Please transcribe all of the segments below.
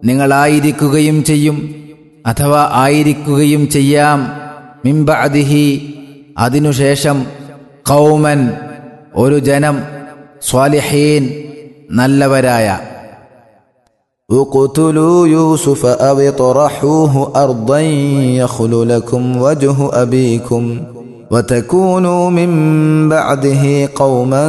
നിങ്ങളായിരിക്കുകയും ചെയ്യും അഥവാ ആയിരിക്കുകയും ചെയ്യാം മിംബഅദിഹി അതിനുശേഷം കൗമൻ ഒരു ജനം സ്വാലിഹീൻ നല്ലവരായ اقتلوا يوسف أو اطرحوه أرضا يخل لكم وجه أبيكم وتكونوا من بعده قوما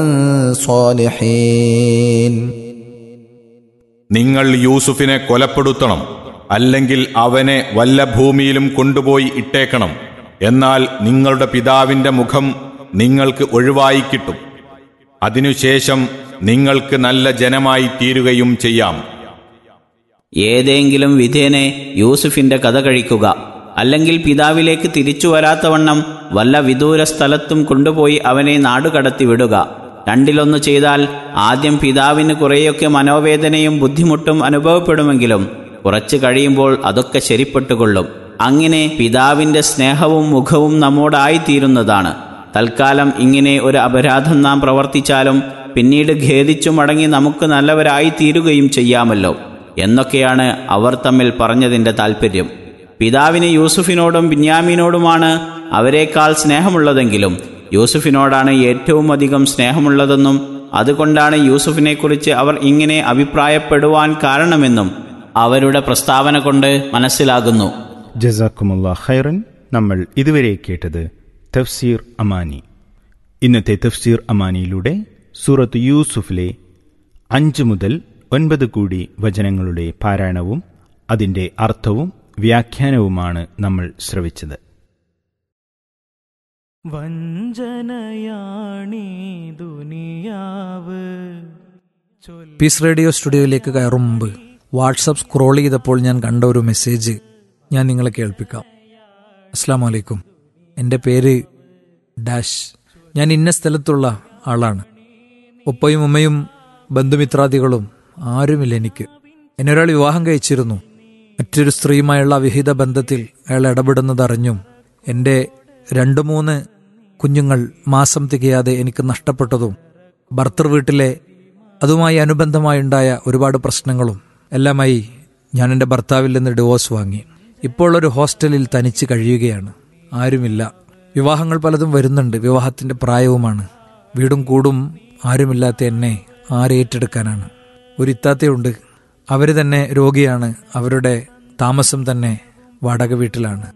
صالحين നിങ്ങൾ യൂസുഫിനെ കൊലപ്പെടുത്തണം അല്ലെങ്കിൽ അവനെ വല്ല ഭൂമിയിലും കൊണ്ടുപോയി ഇട്ടേക്കണം എന്നാൽ നിങ്ങളുടെ പിതാവിന്റെ മുഖം നിങ്ങൾക്ക് ഒഴിവായി കിട്ടും അതിനുശേഷം നിങ്ങൾക്ക് നല്ല ജനമായി തീരുകയും ചെയ്യാം ഏതെങ്കിലും വിധേനെ യൂസുഫിന്റെ കഥ കഴിക്കുക അല്ലെങ്കിൽ പിതാവിലേക്ക് തിരിച്ചു വരാത്തവണ്ണം വല്ല വിദൂര സ്ഥലത്തും കൊണ്ടുപോയി അവനെ നാടുകടത്തി വിടുക രണ്ടിലൊന്ന് ചെയ്താൽ ആദ്യം പിതാവിന് കുറേയൊക്കെ മനോവേദനയും ബുദ്ധിമുട്ടും അനുഭവപ്പെടുമെങ്കിലും കുറച്ചു കഴിയുമ്പോൾ അതൊക്കെ ശരിപ്പെട്ടുകൊള്ളും അങ്ങനെ പിതാവിന്റെ സ്നേഹവും മുഖവും നമ്മോടായിത്തീരുന്നതാണ് തൽക്കാലം ഇങ്ങനെ ഒരു അപരാധം നാം പ്രവർത്തിച്ചാലും പിന്നീട് ഖേദിച്ചു മടങ്ങി നമുക്ക് നല്ലവരായി തീരുകയും ചെയ്യാമല്ലോ എന്നൊക്കെയാണ് അവർ തമ്മിൽ പറഞ്ഞതിൻ്റെ താൽപ്പര്യം പിതാവിന് യൂസുഫിനോടും ബിന്യാമീനോടുമാണ് അവരെക്കാൾ സ്നേഹമുള്ളതെങ്കിലും യൂസുഫിനോടാണ് ഏറ്റവും അധികം സ്നേഹമുള്ളതെന്നും അതുകൊണ്ടാണ് യൂസുഫിനെക്കുറിച്ച് അവർ ഇങ്ങനെ അഭിപ്രായപ്പെടുവാൻ കാരണമെന്നും അവരുടെ പ്രസ്താവന കൊണ്ട് മനസ്സിലാകുന്നു ജസാക്കുമുള്ള ഖൈറൻ നമ്മൾ ഇതുവരെ കേട്ടത് തഫ്സീർ അമാനി ഇന്നത്തെ തഫ്സീർ അമാനിയിലൂടെ സൂറത്ത് യൂസുഫിലെ അഞ്ച് മുതൽ ഒൻപത് കൂടി വചനങ്ങളുടെ പാരായണവും അതിൻ്റെ അർത്ഥവും വ്യാഖ്യാനവുമാണ് നമ്മൾ ശ്രവിച്ചത് വഞ്ചനയാണീ ദുനിയാവ് പീസ് റേഡിയോ സ്റ്റുഡിയോയിലേക്ക് കയറും മുമ്പ് വാട്സപ്പ് സ്ക്രോൾ ചെയ്തപ്പോൾ ഞാൻ കണ്ട ഒരു മെസ്സേജ് ഞാൻ നിങ്ങളെ കേൾപ്പിക്കാം അസ്സാം വലൈക്കും എൻ്റെ പേര് ഡാഷ് ഞാൻ ഇന്ന സ്ഥലത്തുള്ള ആളാണ് ഉപ്പയും ഉമ്മയും ബന്ധുമിത്രാദികളും ആരുമില്ല എനിക്ക് എന്നെ ഒരാൾ വിവാഹം കഴിച്ചിരുന്നു മറ്റൊരു സ്ത്രീയുമായുള്ള വിഹിത ബന്ധത്തിൽ അയാൾ ഇടപെടുന്നതറിഞ്ഞും എൻ്റെ രണ്ട് മൂന്ന് കുഞ്ഞുങ്ങൾ മാസം തികയാതെ എനിക്ക് നഷ്ടപ്പെട്ടതും ഭർത്തൃ വീട്ടിലെ അതുമായി അനുബന്ധമായുണ്ടായ ഒരുപാട് പ്രശ്നങ്ങളും എല്ലാമായി ഞാൻ എൻ്റെ ഭർത്താവിൽ നിന്ന് ഡിവോഴ്സ് വാങ്ങി ഇപ്പോൾ ഒരു ഹോസ്റ്റലിൽ തനിച്ച് കഴിയുകയാണ് ആരുമില്ല വിവാഹങ്ങൾ പലതും വരുന്നുണ്ട് വിവാഹത്തിൻ്റെ പ്രായവുമാണ് വീടും കൂടും ആരുമില്ലാത്ത എന്നെ ആരേറ്റെടുക്കാനാണ് ഒരു ഇത്താത്തയുണ്ട് അവർ തന്നെ രോഗിയാണ് അവരുടെ താമസം തന്നെ വാടക വീട്ടിലാണ്